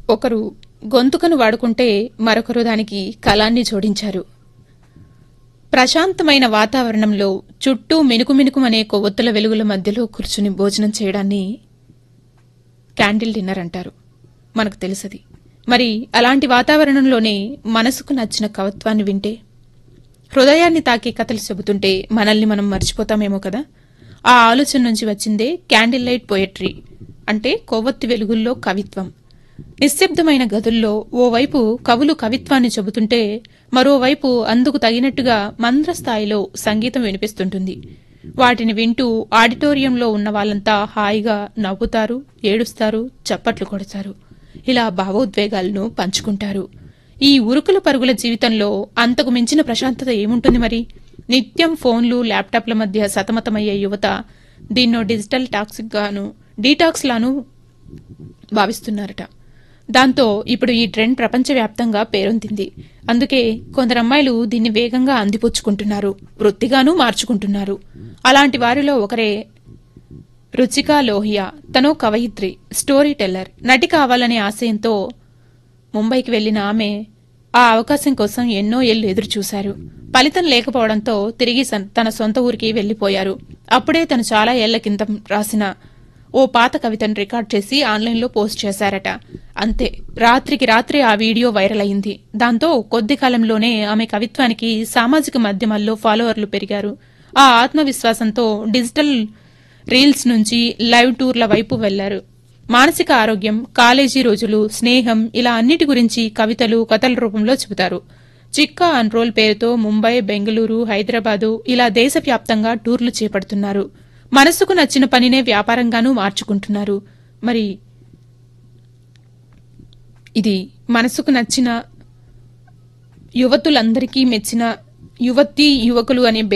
ఒకరు గొంతుకను వాడుకుంటే మరొకరు దానికి కలాన్ని జోడించారు ప్రశాంతమైన వాతావరణంలో చుట్టూ మినుకు మినుకుమనే కొవ్వొత్తుల వెలుగుల మధ్యలో కూర్చుని భోజనం చేయడాన్ని క్యాండిల్ డిన్నర్ అంటారు మనకు తెలుసది మరి అలాంటి వాతావరణంలోనే మనసుకు నచ్చిన కవత్వాన్ని వింటే హృదయాన్ని తాకే కథలు చెబుతుంటే మనల్ని మనం మర్చిపోతామేమో కదా ఆ ఆలోచన నుంచి వచ్చిందే క్యాండిల్ లైట్ పోయట్రీ అంటే కొవ్వొత్తి వెలుగుల్లో కవిత్వం నిశ్శబ్దమైన గదుల్లో ఓవైపు కవులు కవిత్వాన్ని చెబుతుంటే మరోవైపు అందుకు తగినట్టుగా మంద్ర స్థాయిలో సంగీతం వినిపిస్తుంటుంది వాటిని వింటూ ఆడిటోరియంలో ఉన్న వాళ్ళంతా హాయిగా నవ్వుతారు ఏడుస్తారు చప్పట్లు కొడతారు ఇలా భావోద్వేగాలను పంచుకుంటారు ఈ ఉరుకుల పరుగుల జీవితంలో అంతకు మించిన ప్రశాంతత ఏముంటుంది మరి నిత్యం ఫోన్లు ల్యాప్టాప్ల మధ్య సతమతమయ్యే యువత దీన్నో డిజిటల్ టాక్సిక్ గాను డీటాక్స్ లాను భావిస్తున్నారట దాంతో ఇప్పుడు ఈ ట్రెండ్ ప్రపంచవ్యాప్తంగా పేరొందింది అందుకే కొందరు అమ్మాయిలు దీన్ని వేగంగా అందిపుచ్చుకుంటున్నారు వృత్తిగానూ మార్చుకుంటున్నారు అలాంటి వారిలో ఒకరే రుచికా లోహియా తను కవయిత్రి స్టోరీ టెల్లర్ నటి కావాలనే ఆశయంతో ముంబైకి వెళ్లిన ఆమె ఆ అవకాశం కోసం ఎన్నో ఏళ్లు ఎదురు చూశారు ఫలితం లేకపోవడంతో తిరిగి సన్- తన సొంత ఊరికి వెళ్లిపోయారు అప్పుడే తను చాలా ఏళ్ల కింద రాసిన ఓ పాత కవితను రికార్డ్ చేసి ఆన్లైన్లో పోస్ట్ చేశారట అంతే రాత్రికి రాత్రే ఆ వీడియో వైరల్ అయింది దాంతో కొద్ది కాలంలోనే ఆమె కవిత్వానికి సామాజిక మాధ్యమాల్లో ఫాలోవర్లు పెరిగారు ఆ ఆత్మవిశ్వాసంతో డిజిటల్ రీల్స్ నుంచి లైవ్ టూర్ల వైపు వెళ్లారు మానసిక ఆరోగ్యం కాలేజీ రోజులు స్నేహం ఇలా అన్నిటి గురించి కవితలు కథల రూపంలో చెబుతారు చిక్కా అన్రోల్ పేరుతో ముంబై బెంగళూరు హైదరాబాదు ఇలా దేశవ్యాప్తంగా టూర్లు చేపడుతున్నారు మనసుకు నచ్చిన పనినే వ్యాపారంగానూ మార్చుకుంటున్నారు మరి ఇది మనసుకు నచ్చిన యువతులందరికీ మెచ్చిన యువతి యువకులు అనే